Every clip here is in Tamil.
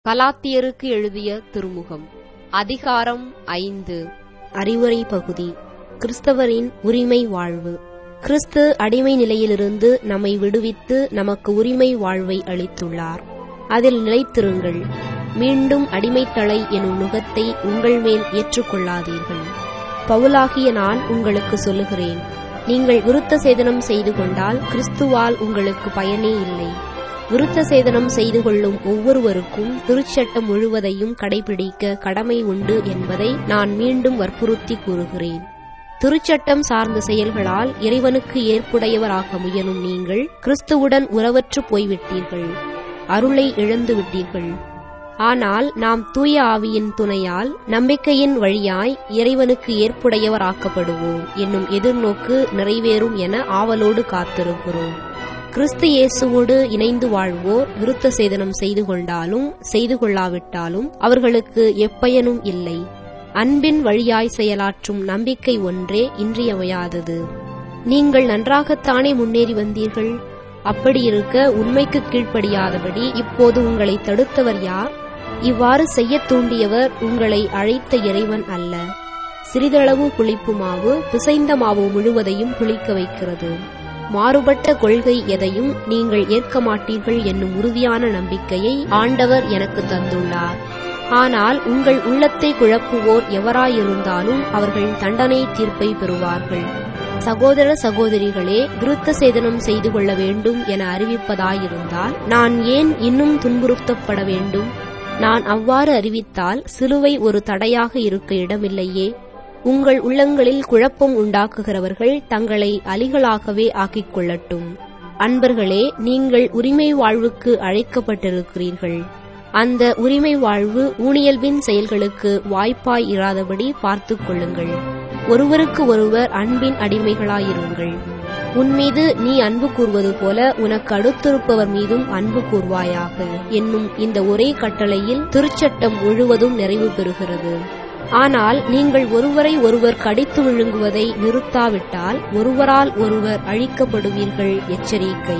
கலாத்தியருக்கு எழுதிய திருமுகம் அதிகாரம் ஐந்து அறிவுரை பகுதி கிறிஸ்தவரின் உரிமை வாழ்வு கிறிஸ்து அடிமை நிலையிலிருந்து நம்மை விடுவித்து நமக்கு உரிமை வாழ்வை அளித்துள்ளார் அதில் நிலைத்திருங்கள் மீண்டும் அடிமைத்தலை எனும் நுகத்தை உங்கள் மேல் ஏற்றுக்கொள்ளாதீர்கள் பவுலாகிய நான் உங்களுக்கு சொல்லுகிறேன் நீங்கள் விருத்த சேதனம் செய்து கொண்டால் கிறிஸ்துவால் உங்களுக்கு பயனே இல்லை விருத்த சேதனம் செய்து கொள்ளும் ஒவ்வொருவருக்கும் திருச்சட்டம் முழுவதையும் கடைபிடிக்க கடமை உண்டு என்பதை நான் மீண்டும் வற்புறுத்தி கூறுகிறேன் திருச்சட்டம் சார்ந்த செயல்களால் இறைவனுக்கு ஏற்புடையவராக முயலும் நீங்கள் கிறிஸ்துவுடன் உறவற்று போய்விட்டீர்கள் அருளை இழந்து விட்டீர்கள் ஆனால் நாம் தூய ஆவியின் துணையால் நம்பிக்கையின் வழியாய் இறைவனுக்கு ஏற்புடையவராக்கப்படுவோம் என்னும் எதிர்நோக்கு நிறைவேறும் என ஆவலோடு காத்திருக்கிறோம் கிறிஸ்து இயேசுவோடு இணைந்து வாழ்வோர் விருத்த சேதனம் செய்து கொண்டாலும் செய்து கொள்ளாவிட்டாலும் அவர்களுக்கு எப்பயனும் இல்லை அன்பின் வழியாய் செயலாற்றும் நம்பிக்கை ஒன்றே இன்றியமையாதது நீங்கள் நன்றாகத்தானே முன்னேறி வந்தீர்கள் அப்படியிருக்க உண்மைக்கு கீழ்ப்படியாதபடி இப்போது உங்களை தடுத்தவர் யார் இவ்வாறு செய்யத் தூண்டியவர் உங்களை அழைத்த இறைவன் அல்ல சிறிதளவு புளிப்பு மாவு பிசைந்த மாவு முழுவதையும் புளிக்க வைக்கிறது மாறுபட்ட கொள்கை எதையும் நீங்கள் ஏற்க மாட்டீர்கள் என்னும் உறுதியான நம்பிக்கையை ஆண்டவர் எனக்கு தந்துள்ளார் ஆனால் உங்கள் உள்ளத்தை குழப்புவோர் எவராயிருந்தாலும் அவர்கள் தண்டனை தீர்ப்பை பெறுவார்கள் சகோதர சகோதரிகளே விருத்த சேதனம் செய்து கொள்ள வேண்டும் என அறிவிப்பதாயிருந்தால் நான் ஏன் இன்னும் துன்புறுத்தப்பட வேண்டும் நான் அவ்வாறு அறிவித்தால் சிலுவை ஒரு தடையாக இருக்க இடமில்லையே உங்கள் உள்ளங்களில் குழப்பம் உண்டாக்குகிறவர்கள் தங்களை அலிகளாகவே ஆக்கிக் கொள்ளட்டும் அன்பர்களே நீங்கள் உரிமை வாழ்வுக்கு அழைக்கப்பட்டிருக்கிறீர்கள் அந்த உரிமை வாழ்வு ஊனியல்பின் செயல்களுக்கு வாய்ப்பாய் இராதபடி பார்த்துக் கொள்ளுங்கள் ஒருவருக்கு ஒருவர் அன்பின் அடிமைகளாயிருங்கள் உன்மீது நீ அன்பு கூறுவது போல உனக்கு அடுத்திருப்பவர் மீதும் அன்பு கூர்வாயாக என்னும் இந்த ஒரே கட்டளையில் திருச்சட்டம் முழுவதும் நிறைவு பெறுகிறது ஆனால் நீங்கள் ஒருவரை ஒருவர் கடித்து விழுங்குவதை நிறுத்தாவிட்டால் ஒருவரால் ஒருவர் அழிக்கப்படுவீர்கள் எச்சரிக்கை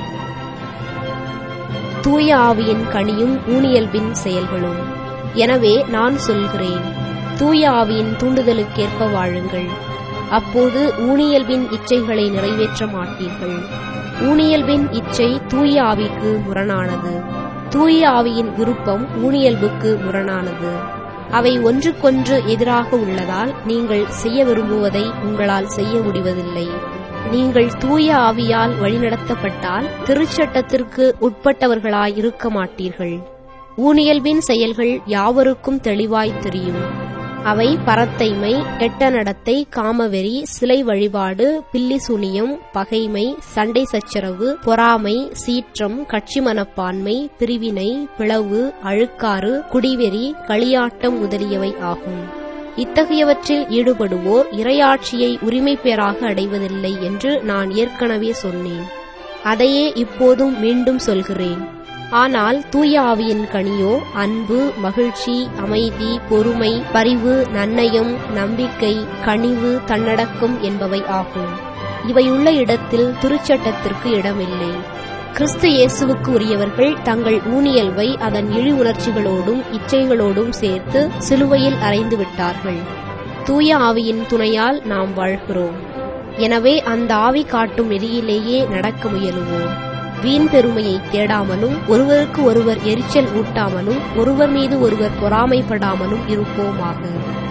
தூய ஆவியின் கனியும் ஊனியல்பின் செயல்களும் எனவே நான் சொல்கிறேன் தூய ஆவியின் தூண்டுதலுக்கேற்ப வாழுங்கள் அப்போது ஊனியல்பின் இச்சைகளை நிறைவேற்ற மாட்டீர்கள் ஊனியல்பின் இச்சை தூய ஆவிக்கு முரணானது தூய ஆவியின் விருப்பம் ஊனியல்புக்கு முரணானது அவை ஒன்றுக்கொன்று எதிராக உள்ளதால் நீங்கள் செய்ய விரும்புவதை உங்களால் செய்ய முடிவதில்லை நீங்கள் தூய ஆவியால் வழிநடத்தப்பட்டால் திருச்சட்டத்திற்கு உட்பட்டவர்களாய் இருக்க மாட்டீர்கள் ஊனியல்பின் செயல்கள் யாவருக்கும் தெளிவாய் தெரியும் அவை பரத்தைமை கெட்ட நடத்தை காமவெறி சிலை வழிபாடு பில்லி சுனியம் பகைமை சண்டை சச்சரவு பொறாமை சீற்றம் கட்சி மனப்பான்மை பிரிவினை பிளவு அழுக்காறு குடிவெறி களியாட்டம் முதலியவை ஆகும் இத்தகையவற்றில் ஈடுபடுவோர் இரையாட்சியை உரிமை பேராக அடைவதில்லை என்று நான் ஏற்கனவே சொன்னேன் அதையே இப்போதும் மீண்டும் சொல்கிறேன் ஆனால் தூய ஆவியின் கனியோ அன்பு மகிழ்ச்சி அமைதி பொறுமை பரிவு நன்னயம் நம்பிக்கை கனிவு தன்னடக்கம் என்பவை ஆகும் இவையுள்ள இடத்தில் திருச்சட்டத்திற்கு இடமில்லை கிறிஸ்து இயேசுவுக்கு உரியவர்கள் தங்கள் ஊனியல்வை அதன் இழி உணர்ச்சிகளோடும் இச்சைகளோடும் சேர்த்து சிலுவையில் அறைந்து விட்டார்கள் தூய ஆவியின் துணையால் நாம் வாழ்கிறோம் எனவே அந்த ஆவி காட்டும் நெறியிலேயே நடக்க முயலுவோம் வீண் பெருமையை தேடாமலும் ஒருவருக்கு ஒருவர் எரிச்சல் ஊட்டாமலும் ஒருவர் மீது ஒருவர் பொறாமைப்படாமலும் இருப்போமாக